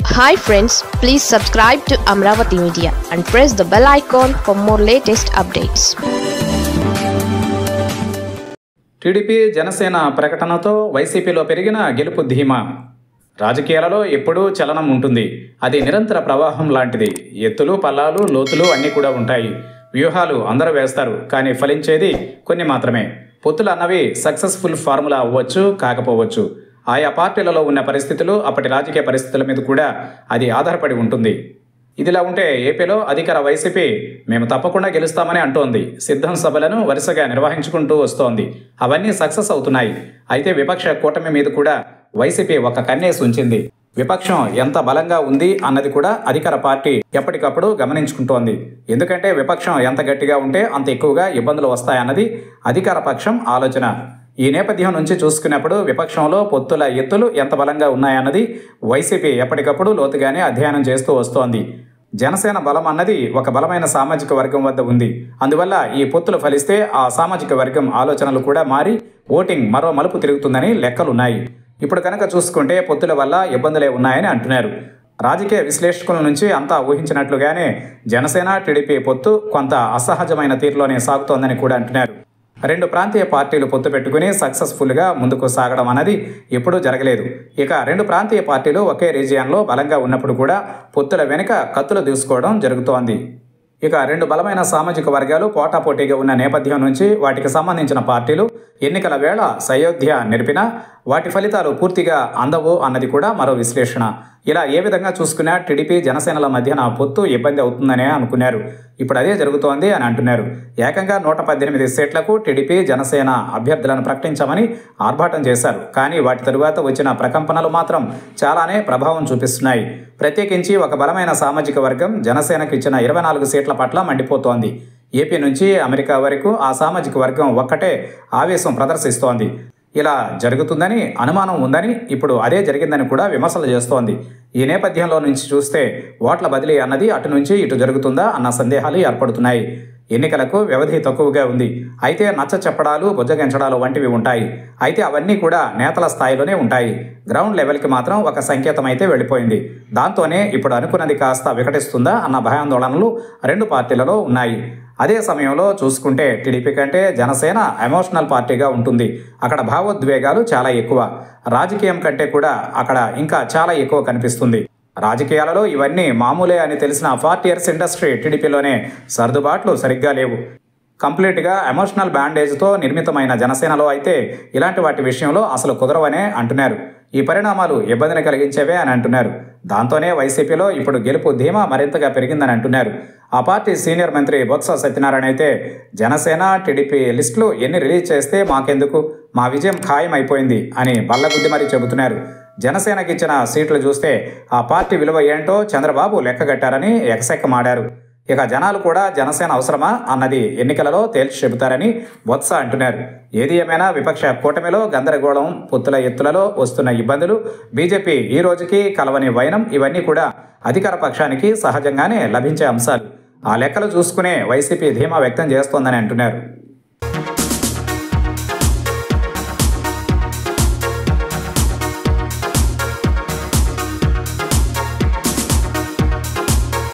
hi friends please subscribe to Amaravati media and press the bell icon for more latest updates TDP Janasena ప్రకటనతో వైసీపీలో పెరిగిన గెలుపు ధీమా రాజకీయాలలో ఎప్పుడూ చలనం ఉంటుంది అది నిరంతర ప్రవాహం లాంటిది ఎత్తులు పల్లాలు లోతులు అన్నీ కూడా ఉంటాయి వ్యూహాలు అందరూ వేస్తారు కానీ ఫలించేది కొన్ని మాత్రమే పొత్తులు అన్నవి సక్సెస్ఫుల్ ఫార్ములా అవ్వచ్చు కాకపోవచ్చు ఆయా పార్టీలలో ఉన్న పరిస్థితులు అప్పటి రాజకీయ పరిస్థితుల మీద కూడా అది ఆధారపడి ఉంటుంది ఇదిలా ఉంటే ఏపీలో అధికార వైసీపీ మేము తప్పకుండా గెలుస్తామని అంటోంది సిద్ధం సభలను వరుసగా నిర్వహించుకుంటూ వస్తోంది అవన్నీ సక్సెస్ అవుతున్నాయి అయితే విపక్ష కూటమి మీద కూడా వైసీపీ ఒక కన్నేసి ఉంచింది విపక్షం ఎంత బలంగా ఉంది అన్నది కూడా అధికార పార్టీ ఎప్పటికప్పుడు గమనించుకుంటోంది ఎందుకంటే విపక్షం ఎంత గట్టిగా ఉంటే అంత ఎక్కువగా ఇబ్బందులు వస్తాయన్నది అధికార పక్షం ఆలోచన ఈ నేపథ్యం నుంచి చూసుకున్నప్పుడు విపక్షంలో పొత్తుల ఎత్తులు ఎంత బలంగా ఉన్నాయన్నది వైసీపీ ఎప్పటికప్పుడు లోతుగానే అధ్యయనం చేస్తూ వస్తోంది జనసేన బలం అన్నది ఒక బలమైన సామాజిక వర్గం వద్ద ఉంది అందువల్ల ఈ పొత్తులు ఫలిస్తే ఆ సామాజిక వర్గం ఆలోచనలు కూడా మారి ఓటింగ్ మరో మలుపు తిరుగుతుందని లెక్కలున్నాయి ఇప్పుడు కనుక చూసుకుంటే పొత్తుల వల్ల ఇబ్బందులే ఉన్నాయని అంటున్నారు రాజకీయ విశ్లేషకుల నుంచి అంతా ఊహించినట్లుగానే జనసేన టీడీపీ పొత్తు కొంత అసహజమైన తీరులోనే సాగుతోందని కూడా అంటున్నారు రెండు ప్రాంతీయ పార్టీలు పొత్తు పెట్టుకుని సక్సెస్ఫుల్గా ముందుకు సాగడం అనేది ఎప్పుడూ జరగలేదు ఇక రెండు ప్రాంతీయ పార్టీలు ఒకే రీజియన్లో బలంగా ఉన్నప్పుడు కూడా పొత్తుల వెనుక కత్తులు దూసుకోవడం జరుగుతోంది ఇక రెండు బలమైన సామాజిక వర్గాలు పోటాపోటీగా ఉన్న నేపథ్యం నుంచి వాటికి సంబంధించిన పార్టీలు ఎన్నికల వేళ సయోధ్య నిలిపినా వాటి ఫలితాలు పూర్తిగా అందవు అన్నది కూడా మరో విశ్లేషణ ఇలా ఏ విధంగా చూసుకున్నా టీడీపీ జనసేనల మధ్యన పొత్తు ఇబ్బంది అవుతుందనే అనుకున్నారు ఇప్పుడు అదే జరుగుతోంది అని అంటున్నారు ఏకంగా నూట పద్దెనిమిది సీట్లకు టీడీపీ జనసేన అభ్యర్థులను ప్రకటించామని ఆర్భాటం చేశారు కానీ వాటి తరువాత వచ్చిన ప్రకంపనలు మాత్రం చాలానే ప్రభావం చూపిస్తున్నాయి ప్రత్యేకించి ఒక బలమైన సామాజిక వర్గం జనసేనకు ఇచ్చిన ఇరవై నాలుగు సీట్ల పట్ల మండిపోతోంది ఏపీ నుంచి అమెరికా వరకు ఆ సామాజిక వర్గం ఒక్కటే ఆవేశం ప్రదర్శిస్తోంది ఇలా జరుగుతుందని అనుమానం ఉందని ఇప్పుడు అదే జరిగిందని కూడా విమర్శలు చేస్తోంది ఈ నేపథ్యంలో నుంచి చూస్తే ఓట్ల బదిలీ అన్నది అటు నుంచి ఇటు జరుగుతుందా అన్న సందేహాలు ఏర్పడుతున్నాయి ఎన్నికలకు వ్యవధి తక్కువగా ఉంది అయితే నచ్చ చెప్పడాలు బుజ్జగించడాలు వంటివి ఉంటాయి అయితే అవన్నీ కూడా నేతల స్థాయిలోనే ఉంటాయి గ్రౌండ్ లెవెల్కి మాత్రం ఒక సంకేతం అయితే వెళ్ళిపోయింది దాంతోనే ఇప్పుడు అనుకున్నది కాస్త వికటిస్తుందా అన్న భయాందోళనలు రెండు పార్టీలలో ఉన్నాయి అదే సమయంలో చూసుకుంటే టీడీపీ కంటే జనసేన ఎమోషనల్ పార్టీగా ఉంటుంది అక్కడ భావోద్వేగాలు చాలా ఎక్కువ రాజకీయం కంటే కూడా అక్కడ ఇంకా చాలా ఎక్కువ కనిపిస్తుంది రాజకీయాలలో ఇవన్నీ మామూలే అని తెలిసిన ఫార్టీ ఇయర్స్ ఇండస్ట్రీ టీడీపీలోనే సర్దుబాట్లు సరిగ్గా లేవు కంప్లీట్గా ఎమోషనల్ బ్యాండేజ్తో నిర్మితమైన జనసేనలో అయితే ఇలాంటి వాటి విషయంలో అసలు కుదరవనే అంటున్నారు ఈ పరిణామాలు ఇబ్బందిని కలిగించేవే అని అంటున్నారు దాంతోనే వైసీపీలో ఇప్పుడు గెలుపు ధీమా మరింతగా పెరిగిందని అంటున్నారు ఆ పార్టీ సీనియర్ మంత్రి బొత్స సత్యనారాయణ అయితే జనసేన టీడీపీ లిస్టులు ఎన్ని రిలీజ్ చేస్తే మాకెందుకు మా విజయం ఖాయం అయిపోయింది అని బల్లగుద్ది మరీ చెబుతున్నారు జనసేనకి ఇచ్చిన సీట్లు చూస్తే ఆ పార్టీ విలువ ఏంటో చంద్రబాబు లెక్కగట్టారని ఎకసెక్కమాడారు ఇక జనాలు కూడా జనసేన అవసరమా అన్నది ఎన్నికలలో తేల్చి చెబుతారని బొత్స అంటున్నారు ఏది ఏమైనా విపక్ష కూటమిలో గందరగోళం పొత్తుల ఎత్తులలో వస్తున్న ఇబ్బందులు బీజేపీ ఈ రోజుకి కలవని వైనం ఇవన్నీ కూడా అధికార పక్షానికి సహజంగానే లభించే అంశాలు ఆ లెక్కలు చూసుకునే వైసీపీ ధీమా వ్యక్తం చేస్తోందని అంటున్నారు